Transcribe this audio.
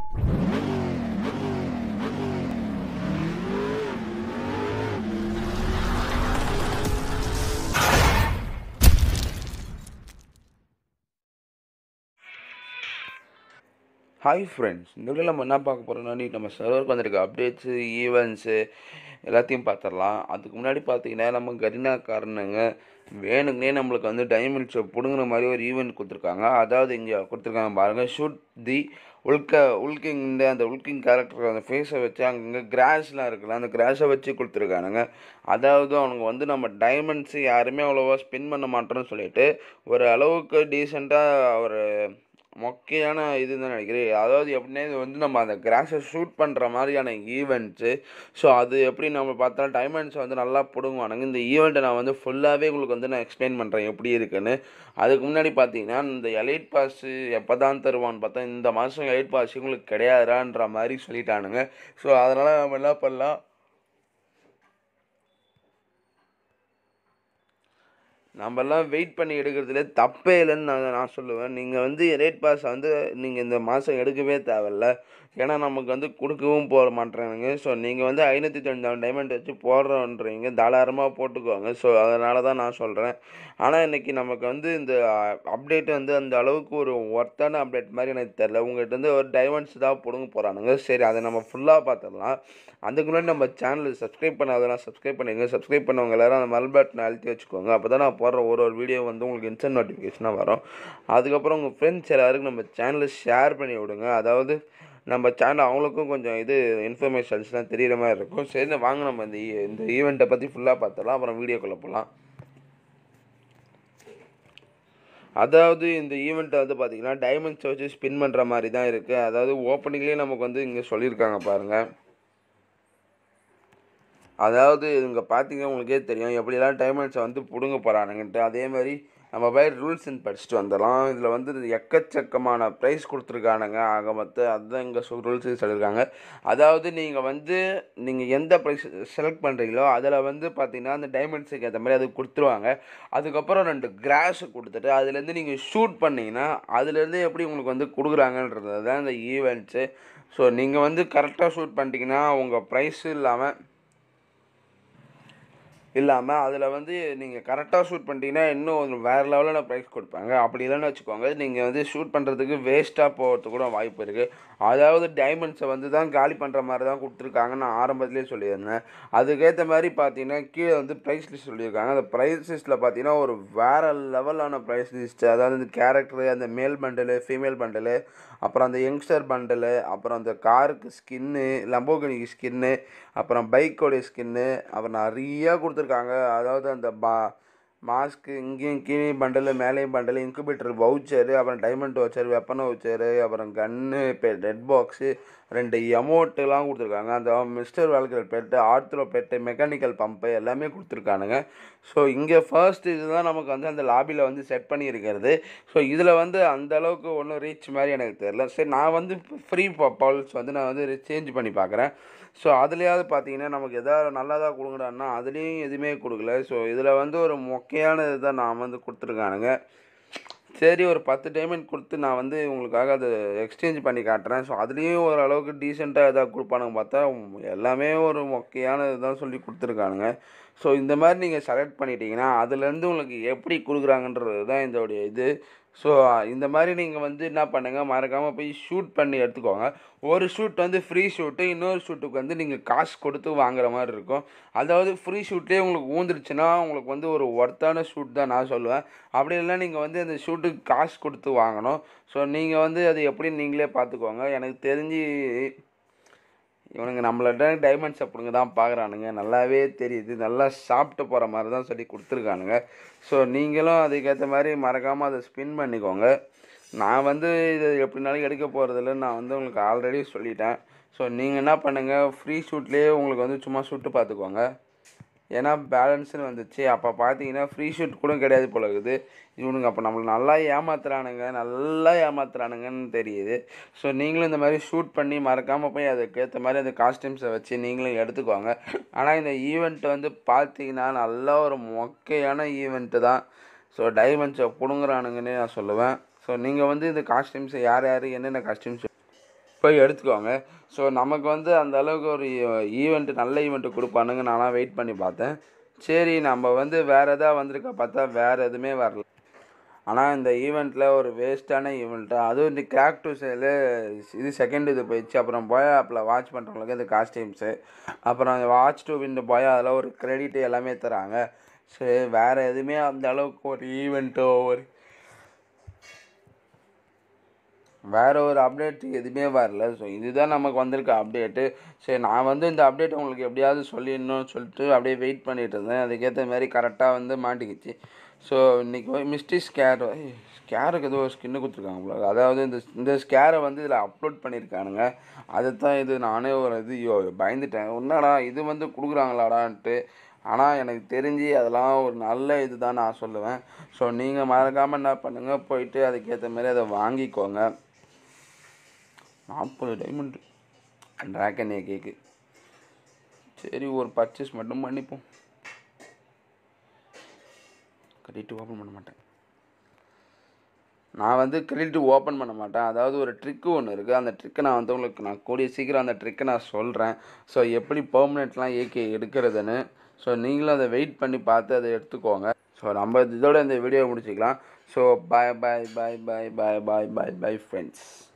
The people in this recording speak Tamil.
ஹாய் ஃப்ரெண்ட்ஸ் இந்த வீடியோவில் நம்ம என்ன பார்க்க போகிறோம்னா நீ நம்ம சர்வருக்கு வந்திருக்க அப்டேட்ஸு ஈவெண்ட்ஸு எல்லாத்தையும் பார்த்துடலாம் அதுக்கு முன்னாடி பார்த்தீங்கன்னா நம்ம கரீனா காரணங்க வேணுங்கனே நம்மளுக்கு வந்து டைமண்ட்ஸை பிடுங்குற மாதிரி ஒரு ஈவெண்ட் கொடுத்துருக்காங்க அதாவது இங்கே கொடுத்துருக்காங்க பாருங்கள் ஷூட் தி உல்க உல்கிங் இந்த அந்த உல்கிங் கேரக்டர் அந்த ஃபேஸை வச்சு அங்கங்கே கிராஸ்லாம் இருக்குல்ல அந்த கிராஸை வச்சு கொடுத்துருக்கானுங்க அதாவது அவனுங்க வந்து நம்ம டைமண்ட்ஸு யாருமே அவ்வளோவா ஸ்பின் பண்ண மாட்டோம்னு சொல்லிட்டு ஒரு அளவுக்கு டீசெண்டாக ஒரு மொக்கையான இதுன்னு நினைக்கிறேன் அதாவது எப்படின்னா இது வந்து நம்ம அந்த கிராஸை ஷூட் பண்ணுற மாதிரியான ஈவெண்ட்ஸு ஸோ அது எப்படி நம்ம பார்த்தா டைமண்ட்ஸ் வந்து நல்லா பிடுங்குவானுங்க இந்த ஈவெண்ட்டை நான் வந்து ஃபுல்லாகவே உங்களுக்கு வந்து நான் எக்ஸ்பிளைன் பண்ணுறேன் எப்படி இருக்குன்னு அதுக்கு முன்னாடி பார்த்தீங்கன்னா இந்த எலைட் பாஸு எப்போ தான் தருவான்னு பார்த்தா இந்த மாதம் எலைட் பாஸ் உங்களுக்கு கிடையாதுன்ற மாதிரி சொல்லிட்டானுங்க ஸோ அதனால் நம்ம என்ன பண்ணலாம் நம்மலாம் வெயிட் பண்ணி எடுக்கிறதுல தப்பே இல்லைன்னு நான் நான் சொல்லுவேன் நீங்கள் வந்து ரேட் பாஸ் வந்து நீங்கள் இந்த மாதம் எடுக்கவே தேவையில்ல ஏன்னா நமக்கு வந்து கொடுக்கவும் போட மாட்டேறானுங்க ஸோ நீங்கள் வந்து ஐநூற்றி தொண்ணூறு டைமண்ட் வச்சு போடுறோன்றீங்க தாராளமாக போட்டுக்கோங்க ஸோ அதனால தான் நான் சொல்கிறேன் ஆனால் இன்றைக்கி நமக்கு வந்து இந்த அப்டேட் வந்து அந்த அளவுக்கு ஒரு ஒர்த்தான அப்டேட் மாதிரி எனக்கு தெரில உங்கள்கிட்ட வந்து ஒரு டைமண்ட்ஸ் தான் பிடுங்க போகிறானுங்க சரி அதை நம்ம ஃபுல்லாக பார்த்துடலாம் அதுக்கு முன்னாடி நம்ம சேனல் சப்ஸ்கிரைப் பண்ணாதெல்லாம் சப்ஸ்கிரைப் பண்ணிங்க சப்ஸ்கிரைப் பண்ணவங்க எல்லாரும் அந்த மல் பட்டனை அழுத்தி வச்சுக்கோங்க அப்போ தான் நான் போடுற ஒரு ஒரு வீடியோ வந்து உங்களுக்கு இன்ஸ்டன்ட் நோட்டிஃபிகேஷனாக வரும் அதுக்கப்புறம் உங்கள் ஃப்ரெண்ட்ஸ் எல்லாருக்கும் நம்ம சேனலை ஷேர் பண்ணி விடுங்க அதாவது நம்ம சேனல் அவங்களுக்கும் கொஞ்சம் இது இன்ஃபர்மேஷன்ஸ்லாம் தெரியிற மாதிரி இருக்கும் சரி வாங்க நம்ம இந்த ஈ- இந்த ஈவெண்ட்டை பற்றி ஃபுல்லாக பார்த்துடலாம் அப்புறம் வீடியோக்குள்ளே போகலாம் அதாவது இந்த ஈவெண்ட்டை வந்து பார்த்தீங்கன்னா டைமண்ட்ஸ் வச்சு ஸ்பின் பண்ணுற மாதிரி தான் இருக்குது அதாவது ஓப்பனிங்லேயே நமக்கு வந்து இங்கே சொல்லியிருக்காங்க பாருங்கள் அதாவது இங்கே பார்த்தீங்க உங்களுக்கே தெரியும் எப்படிலாம் டைமண்ட்ஸை வந்து பிடுங்க போகிறானுங்கன்ட்டு அதே மாதிரி நம்ம போய் ரூல்ஸ் அண்ட் படிச்சுட்டு வந்துடலாம் இதில் வந்து எக்கச்சக்கமான ப்ரைஸ் கொடுத்துருக்கானுங்க ஆக மொத்தம் அதுதான் இங்கே ரூல்ஸ் சொல்லியிருக்காங்க அதாவது நீங்கள் வந்து நீங்கள் எந்த ப்ரைஸ் செலக்ட் பண்ணுறீங்களோ அதில் வந்து பார்த்தீங்கன்னா அந்த டைமண்ட்ஸுக்கு ஏற்ற மாதிரி அது கொடுத்துருவாங்க அதுக்கப்புறம் ரெண்டு கிராஸ் கொடுத்துட்டு அதுலேருந்து நீங்கள் ஷூட் பண்ணிங்கன்னா அதுலேருந்து எப்படி உங்களுக்கு வந்து கொடுக்குறாங்கன்றது தான் இந்த ஈவெண்ட்ஸு ஸோ நீங்கள் வந்து கரெக்டாக ஷூட் பண்ணிட்டீங்கன்னா உங்கள் ப்ரைஸும் இல்லாமல் இல்லாமல் அதில் வந்து நீங்கள் கரெக்டாக ஷூட் பண்ணிட்டீங்கன்னா இன்னும் ஒரு வேறு லெவலில் ப்ரைஸ் கொடுப்பாங்க அப்படி இல்லைன்னு வச்சுக்கோங்க நீங்கள் வந்து ஷூட் பண்ணுறதுக்கு வேஸ்ட்டாக போகிறதுக்கு கூட வாய்ப்பு இருக்குது அதாவது டைமண்ட்ஸை வந்து தான் காலி பண்ணுற மாதிரி தான் கொடுத்துருக்காங்க நான் ஆரம்பத்திலே சொல்லியிருந்தேன் அதுக்கேற்ற மாதிரி பார்த்தீங்கன்னா கீழே வந்து ப்ரைஸ் லிஸ்ட் சொல்லியிருக்காங்க அந்த ப்ரைஸ் லிஸ்ட்டில் பார்த்தீங்கன்னா ஒரு வேறு லெவலான ப்ரைஸ் லிஸ்ட்டு அதாவது இந்த கேரக்டரு அந்த மேல் பண்டலு ஃபீமேல் பண்டலு அப்புறம் அந்த யங்ஸ்டர் பண்டலு அப்புறம் அந்த காருக்கு ஸ்கின்னு லம்போகினிக்கு ஸ்கின்னு அப்புறம் பைக்கோடைய ஸ்கின்னு அப்புறம் நிறையா கொடுத்துருக்காங்க அதாவது அந்த பா மாஸ்க்கு இங்கேயும் கீழே பண்டலு மேலேயும் பண்டலு இன்குபேட்டர் வவுச்சரு அப்புறம் டைமண்ட் வவுச்சர் வெப்பன் வவுச்சரு அப்புறம் கன்னு இப்போ டெட் பாக்ஸு ரெண்டு எமௌண்ட்டுலாம் கொடுத்துருக்காங்க அந்த mister Waggor pet Ottero pet mechanical pump எல்லாமே கொடுத்துருக்கானுங்க ஸோ இங்கே ஃபர்ஸ்ட் இதுதான் நமக்கு வந்து அந்த லாபியில் வந்து செட் பண்ணியிருக்கிறது ஸோ இதில் வந்து அந்த அளவுக்கு ஒன்றும் ரீச் மாதிரி எனக்கு தெரியல சரி நான் வந்து ஃப்ரீ பவுல்ஸ் வந்து நான் வந்து சேஞ்ச் பண்ணி பார்க்குறேன் ஸோ அதுலேயாவது பார்த்தீங்கன்னா நமக்கு எதாவது நல்லதாக கொடுங்கடான்னா அதுலேயும் எதுவுமே கொடுக்கல ஸோ இதில் வந்து ஒரு மொக்கையான இதுதான் நான் வந்து கொடுத்துருக்கானுங்க சரி ஒரு பத்து டைமண்ட் கொடுத்து நான் வந்து உங்களுக்காக அதை எக்ஸ்சேஞ்ச் பண்ணி காட்டுறேன் ஸோ அதுலேயும் ஓரளவுக்கு டீசெண்டாக எதாவது கொடுப்பானுங்க பார்த்தா எல்லாமே ஒரு மொக்கையான இதுதான் சொல்லி கொடுத்துருக்கானுங்க ஸோ இந்த மாதிரி நீங்கள் செலக்ட் பண்ணிட்டீங்கன்னா அதுலேருந்து உங்களுக்கு எப்படி கொடுக்குறாங்கன்றது தான் இதோடைய இது ஸோ இந்த மாதிரி நீங்கள் வந்து என்ன பண்ணுங்கள் மறக்காமல் போய் ஷூட் பண்ணி எடுத்துக்கோங்க ஒரு ஷூட் வந்து ஃப்ரீ ஷூட்டு இன்னொரு ஷூட்டுக்கு வந்து நீங்கள் காசு கொடுத்து வாங்குற மாதிரி இருக்கும் அதாவது ஃப்ரீ ஷூட்லேயே உங்களுக்கு ஊந்துருச்சுன்னா உங்களுக்கு வந்து ஒரு ஒர்த்தான ஷூட் தான் நான் சொல்லுவேன் அப்படி இல்லைனா நீங்கள் வந்து அந்த ஷூட்டுக்கு காசு கொடுத்து வாங்கணும் ஸோ நீங்கள் வந்து அது எப்படி நீங்களே பார்த்துக்கோங்க எனக்கு தெரிஞ்சு இவனுங்க நம்மள்ட்ட டைமண்ட்ஸ் அப்படிங்க தான் பார்க்குறானுங்க நல்லாவே தெரியுது நல்லா சாப்பிட்டு போகிற மாதிரி தான் சொல்லி கொடுத்துருக்கானுங்க ஸோ நீங்களும் அதுக்கேற்ற மாதிரி மறக்காமல் அதை ஸ்பின் பண்ணிக்கோங்க நான் வந்து இது எப்படினாலும் எடுக்க போகிறதில்ல நான் வந்து உங்களுக்கு ஆல்ரெடி சொல்லிட்டேன் ஸோ நீங்கள் என்ன பண்ணுங்கள் ஃப்ரீ ஷூட்லேயே உங்களுக்கு வந்து சும்மா சுட்டு பார்த்துக்கோங்க ஏன்னா பேலன்ஸ்னு வந்துச்சு அப்போ பார்த்தீங்கன்னா ஃப்ரீ ஷூட் கூட கிடையாது போல இருக்குது இவனுங்க அப்போ நம்மளை நல்லா ஏமாத்துறானுங்க நல்லா ஏமாத்துறானுங்கன்னு தெரியுது ஸோ நீங்களும் இந்த மாதிரி ஷூட் பண்ணி மறக்காமல் போய் அதுக்கேற்ற மாதிரி அந்த காஸ்டியூம்ஸை வச்சு நீங்களும் எடுத்துக்கோங்க ஆனால் இந்த ஈவெண்ட் வந்து பார்த்தீங்கன்னா நல்ல ஒரு மொக்கையான ஈவெண்ட்டு தான் ஸோ டைமண்ட்ஸை பிடுங்குறானுங்கன்னே நான் சொல்லுவேன் ஸோ நீங்கள் வந்து இந்த காஸ்டியூம்ஸை யார் யார் என்னென்ன காஸ்டியூம்ஸ் போய் எடுத்துக்கோங்க ஸோ நமக்கு வந்து அந்த அளவுக்கு ஒரு ஈவெண்ட்டு நல்ல ஈவெண்ட்டு கொடுப்பானுங்க நான்லாம் வெயிட் பண்ணி பார்த்தேன் சரி நம்ம வந்து வேறு எதாவது வந்திருக்கா பார்த்தா வேறு எதுவுமே வரல ஆனால் இந்த ஈவெண்ட்டில் ஒரு வேஸ்ட்டான ஈவெண்ட்டு அதுவும் இந்த கிராக் டு சேலு இது செகண்ட் இது போயிடுச்சு அப்புறம் போயா ஆப்பில் வாட்ச் பண்ணுறவங்களுக்கு இந்த காஸ்டியூம்ஸு அப்புறம் வாட்ச் டூ இந்த போயா அதெல்லாம் ஒரு கிரெடிட் எல்லாமே தராங்க சரி வேறு எதுவுமே அந்த அளவுக்கு ஒரு ஈவெண்ட்டோ ஒரு வேறு ஒரு அப்டேட் எதுவுமே வரல ஸோ இதுதான் நமக்கு வந்திருக்க அப்டேட்டு சரி நான் வந்து இந்த அப்டேட் உங்களுக்கு எப்படியாவது சொல்லிடணும்னு சொல்லிட்டு அப்படியே வெயிட் பண்ணிட்டு இருந்தேன் அதுக்கேற்ற மாதிரி கரெக்டாக வந்து மாட்டிக்கிச்சு ஸோ இன்றைக்கி மிஸ்டி ஸ்கேர் ஸ்கேருக்கு ஏதோ ஸ்கின்னு கொடுத்துருக்காங்க போல அதாவது இந்த இந்த ஸ்கேரை வந்து இதில் அப்லோட் பண்ணியிருக்கானுங்க அதை தான் இது நானே ஒரு இது யோ பயந்துட்டேன் என்னடா இது வந்து கொடுக்குறாங்களாடான்ட்டு ஆனால் எனக்கு தெரிஞ்சு அதெல்லாம் ஒரு நல்ல இது தான் நான் சொல்லுவேன் ஸோ நீங்கள் மறக்காமல் என்ன பண்ணுங்கள் போயிட்டு அதுக்கேற்ற மாதிரி அதை வாங்கிக்கோங்க நாற்பது டைமண்டு ட்ராகன் கேக்கு சரி ஒரு பர்ச்சேஸ் மட்டும் பண்ணிப்போம் கிரெடிட் ஓப்பன் பண்ண மாட்டேன் நான் வந்து கிரெடிட் ஓப்பன் பண்ண மாட்டேன் அதாவது ஒரு ட்ரிக்கு ஒன்று இருக்குது அந்த ட்ரிக்கை நான் வந்து உங்களுக்கு நான் கூடிய சீக்கிரம் அந்த ட்ரிக்கை நான் சொல்கிறேன் ஸோ எப்படி பெர்மனெண்ட்லாம் ஏகே எடுக்கிறதுன்னு ஸோ நீங்களும் அதை வெயிட் பண்ணி பார்த்து அதை எடுத்துக்கோங்க ஸோ நம்ம இதோட இந்த வீடியோ முடிச்சுக்கலாம் ஸோ பாய் பாய் பாய் பாய் பாய் பாய் பாய் பாய் ஃப்ரெண்ட்ஸ்